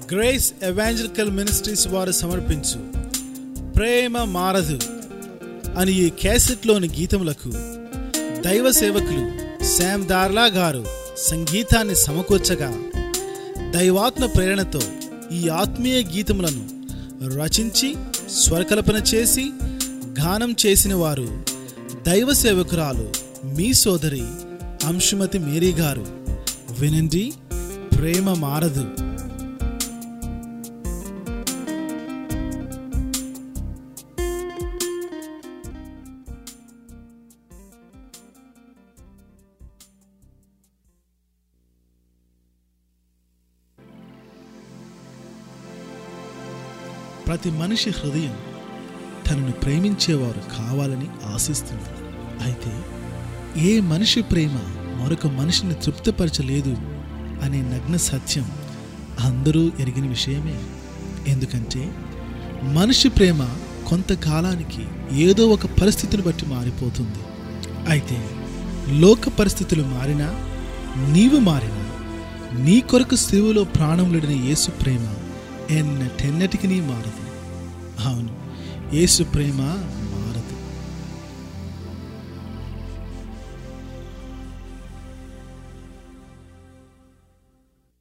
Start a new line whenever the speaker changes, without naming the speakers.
grace evangelical ministries వారు సమర్పించు ప్రేమ మారదు అని ఈ క్యాసెట్లోని గీతములకు దైవ సేవకులు శామ్ దార్లా గారు సంగీతాన్ని సమకూర్చగా దైవాత్మ ప్రేరణతో ఈ ఆత్మీయ గీతములను రచించి స్వరకల్పన చేసి గానం చేసిన వారు దైవ సేవకురాలు మీ సోదరి అంశుమతి మేరీ గారు వినండి ప్రేమ మారదు ప్రతి మనిషి హృదయం తనను ప్రేమించేవారు కావాలని ఆశిస్తుంది అయితే ఏ మనిషి ప్రేమ మరొక మనిషిని తృప్తిపరచలేదు అనే నగ్న సత్యం అందరూ ఎరిగిన విషయమే ఎందుకంటే మనిషి ప్రేమ కొంతకాలానికి ఏదో ఒక పరిస్థితిని బట్టి మారిపోతుంది అయితే లోక పరిస్థితులు మారినా నీవు మారినా నీ కొరకు శివులో ప్రాణం లేడిన యేసు ప్రేమ ఎన్నటెన్నటికి నీ మారదు అవును యేసు ప్రేమ